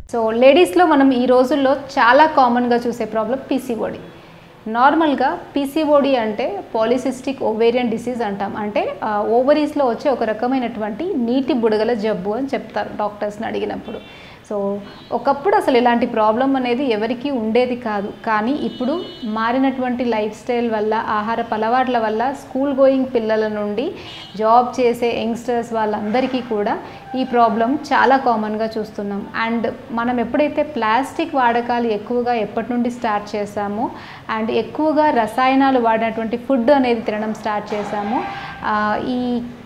so లేడీస్లో మనం ఈ రోజుల్లో చాలా కామన్గా చూసే ప్రాబ్లం పీసీఓడి నార్మల్గా పీసీఓడి అంటే పాలిసిస్టిక్ ఓవేరియన్ డిసీజ్ అంటాం అంటే ఓవరీస్లో వచ్చే ఒక రకమైనటువంటి నీటి బుడగల జబ్బు అని చెప్తారు డాక్టర్స్ని అడిగినప్పుడు సో ఒకప్పుడు అసలు ఇలాంటి ప్రాబ్లం అనేది ఎవరికీ ఉండేది కాదు కానీ ఇప్పుడు మారినటువంటి లైఫ్ స్టైల్ వల్ల ఆహారపు అలవాట్ల వల్ల స్కూల్ గోయింగ్ పిల్లల నుండి జాబ్ చేసే యంగ్స్టర్స్ వాళ్ళందరికీ కూడా ఈ ప్రాబ్లం చాలా కామన్గా చూస్తున్నాం అండ్ మనం ఎప్పుడైతే ప్లాస్టిక్ వాడకాలు ఎక్కువగా ఎప్పటి నుండి స్టార్ట్ చేశామో అండ్ ఎక్కువగా రసాయనాలు వాడినటువంటి ఫుడ్ అనేది తినడం స్టార్ట్ చేశామో ఆ, ఈ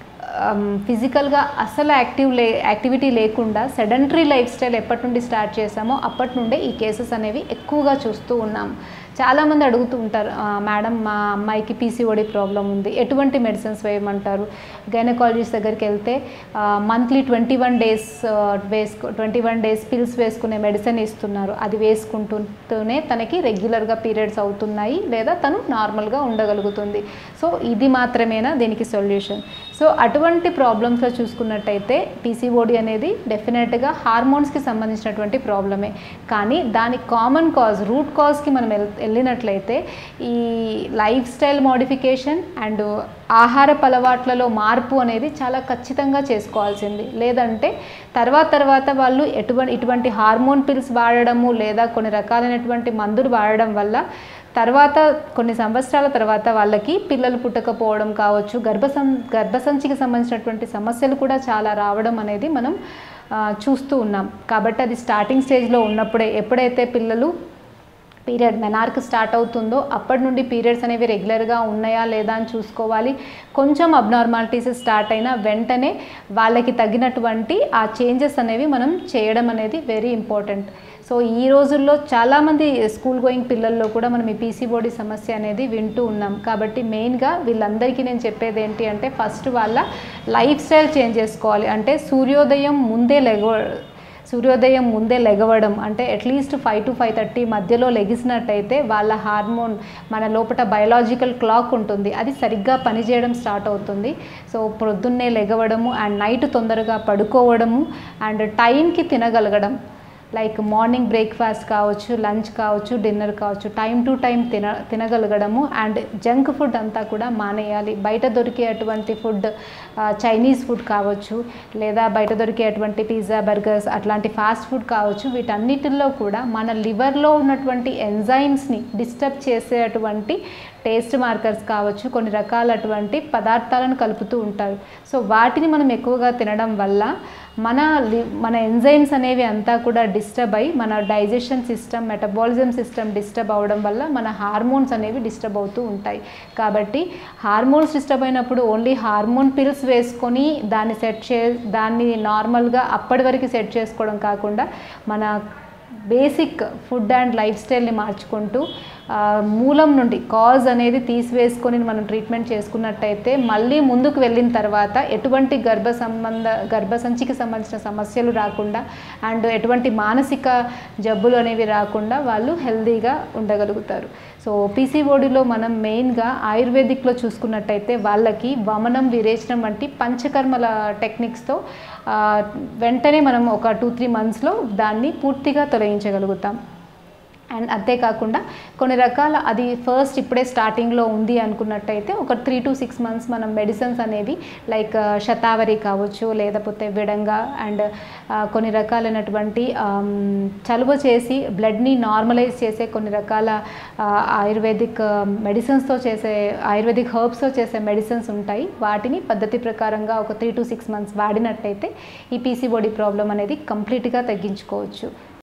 ఫిజికల్గా అసలు యాక్టివ్ లే యాక్టివిటీ లేకుండా సెడెంటరీ లైఫ్ స్టైల్ ఎప్పటి నుండి స్టార్ట్ చేసామో అప్పటి నుండే ఈ కేసెస్ అనేవి ఎక్కువగా చూస్తూ ఉన్నాం చాలామంది అడుగుతూ ఉంటారు "ఆ, మేడం మా అమ్మాయికి పీసీఓడి ప్రాబ్లం ఉంది ఎటువంటి మెడిసిన్స్ వేయమంటారు గైనకాలజిస్ట్ దగ్గరికి వెళ్తే మంత్లీ ట్వంటీ వన్ డేస్ వేసుకో ట్వంటీ వన్ డేస్ పిల్స్ వేసుకునే మెడిసిన్ ఇస్తున్నారు అది వేసుకుంటూనే తనకి రెగ్యులర్గా పీరియడ్స్ అవుతున్నాయి లేదా తను నార్మల్గా ఉండగలుగుతుంది సో ఇది మాత్రమేనా దీనికి సొల్యూషన్ సో అటువంటి ప్రాబ్లమ్స్లో చూసుకున్నట్టయితే పీసీఓడి అనేది డెఫినెట్గా హార్మోన్స్కి సంబంధించినటువంటి ప్రాబ్లమే కానీ దాని కామన్ కాజ్ రూట్ కాజ్కి మనం వెళ్ వెళ్ళినట్లయితే ఈ లైఫ్ స్టైల్ మోడిఫికేషన్ అండ్ ఆహారపు అలవాట్లలో మార్పు అనేది చాలా ఖచ్చితంగా చేసుకోవాల్సింది లేదంటే తర్వాత తర్వాత వాళ్ళు ఎటువంటి ఇటువంటి హార్మోన్ పిల్స్ వాడడము లేదా కొన్ని రకాలైనటువంటి మందులు వాడడం వల్ల తర్వాత కొన్ని సంవత్సరాల తర్వాత వాళ్ళకి పిల్లలు పుట్టకపోవడం కావచ్చు గర్భసం గర్భసంచికి సంబంధించినటువంటి సమస్యలు కూడా చాలా రావడం అనేది మనం ఆ, చూస్తూ ఉన్నాం కాబట్టి అది స్టార్టింగ్ స్టేజ్లో ఉన్నప్పుడే ఎప్పుడైతే పిల్లలు పీరియడ్ మెనార్క్ స్టార్ట్ అవుతుందో అప్పటి నుండి పీరియడ్స్ అనేవి రెగ్యులర్గా ఉన్నాయా లేదా అని చూసుకోవాలి కొంచెం అబ్నార్మాలిటీస్ స్టార్ట్ అయినా వెంటనే వాళ్ళకి తగినటువంటి ఆ చేంజెస్ అనేవి మనం చేయడం అనేది వెరీ ఇంపార్టెంట్ సో ఈ రోజుల్లో చాలామంది స్కూల్ గోయింగ్ పిల్లల్లో కూడా మనం ఈ పీసీబోడీ సమస్య అనేది వింటూ ఉన్నాం కాబట్టి మెయిన్గా వీళ్ళందరికీ నేను చెప్పేది ఏంటి అంటే ఫస్ట్ వాళ్ళ లైఫ్ స్టైల్ చేంజ్ చేసుకోవాలి అంటే సూర్యోదయం ముందే లెగవ సూర్యోదయం ముందే లెగవడం అంటే at least five to five thirty మధ్యలో లెగిసినట్టయితే వాళ్ళ హార్మోన్ మన లోపల బయలాజికల్ క్లాక్ ఉంటుంది అది సరిగ్గా పనిచేయడం స్టార్ట్ అవుతుంది సో ప్రొద్దున్నే లెగవడము అండ్ నైట్ తొందరగా పడుకోవడము అండ్ టైంకి తినగలగడం లైక్ మార్నింగ్ బ్రేక్ఫాస్ట్ కావచ్చు లంచ్ కావచ్చు డిన్నర్ కావచ్చు టైం టు టైం తిన తినగలగడము అండ్ జంక్ ఫుడ్ అంతా కూడా మానేయాలి బయట దొరికే అటువంటి ఫుడ్ చైనీస్ ఫుడ్ కావచ్చు లేదా బయట దొరికే అటువంటి పిజ్జా బర్గర్స్ అట్లాంటి ఫాస్ట్ ఫుడ్ కావచ్చు వీటన్నిటిల్లో కూడా మన లివర్లో ఉన్నటువంటి ఎంజైమ్స్ని డిస్టర్బ్ చేసేటువంటి టేస్ట్ మార్కర్స్ కావచ్చు కొన్ని రకాలటువంటి పదార్థాలను కలుపుతూ ఉంటారు సో వాటిని మనం ఎక్కువగా తినడం వల్ల మన లి మన ఎంజైమ్స్ అనేవి అంతా కూడా డిస్టర్బ్ అయ్యి మన digestion system metabolism system disturb అవడం వల్ల మన హార్మోన్స్ అనేవి డిస్టర్బ్ అవుతూ ఉంటాయి కాబట్టి హార్మోన్స్ డిస్టర్బ్ అయినప్పుడు ఓన్లీ హార్మోన్ పిల్స్ వేసుకొని దాన్ని సెట్ చే దాన్ని నార్మల్గా అప్పటి వరకు సెట్ చేసుకోవడం కాకుండా మన బేసిక్ ఫుడ్ అండ్ లైఫ్ స్టైల్ని మార్చుకుంటూ ఆ, మూలం నుండి కాజ్ అనేది తీసివేసుకొని మనం ట్రీట్మెంట్ చేసుకున్నట్టయితే మళ్ళీ ముందుకు వెళ్ళిన తర్వాత ఎటువంటి గర్భ సంబంధ గర్భసంచికి సంబంధించిన సమస్యలు రాకుండా అండ్ ఎటువంటి మానసిక జబ్బులు అనేవి రాకుండా వాళ్ళు హెల్తీగా ఉండగలుగుతారు సో పీసీఓడిలో మనం మెయిన్గా ఆయుర్వేదిక్లో చూసుకున్నట్టయితే వాళ్ళకి వమనం విరేచనం వంటి పంచకర్మల టెక్నిక్స్తో ఆ, వెంటనే మనం ఒక టూ త్రీ మంత్స్లో దాన్ని పూర్తిగా తొలగించగలుగుతాం అండ్ అంతేకాకుండా కొన్ని రకాల అది ఫస్ట్ ఇప్పుడే స్టార్టింగ్లో ఉంది అనుకున్నట్టయితే ఒక త్రీ టు సిక్స్ మంత్స్ మనం మెడిసిన్స్ అనేవి లైక్ శతావరి కావచ్చు లేకపోతే విడంగా అండ్ కొన్ని రకాలైనటువంటి ఆమ్, చలువ చేసి బ్లడ్ని నార్మలైజ్ చేసే కొన్ని రకాల ఆ, ఆయుర్వేదిక్ మెడిసిన్స్తో చేసే ఆయుర్వేదిక్ హర్బ్స్తో చేసే మెడిసిన్స్ ఉంటాయి వాటిని పద్ధతి ప్రకారంగా ఒక త్రీ టు సిక్స్ మంత్స్ వాడినట్టయితే ఈ పీసీబోడీ ప్రాబ్లం అనేది కంప్లీట్గా తగ్గించుకోవచ్చు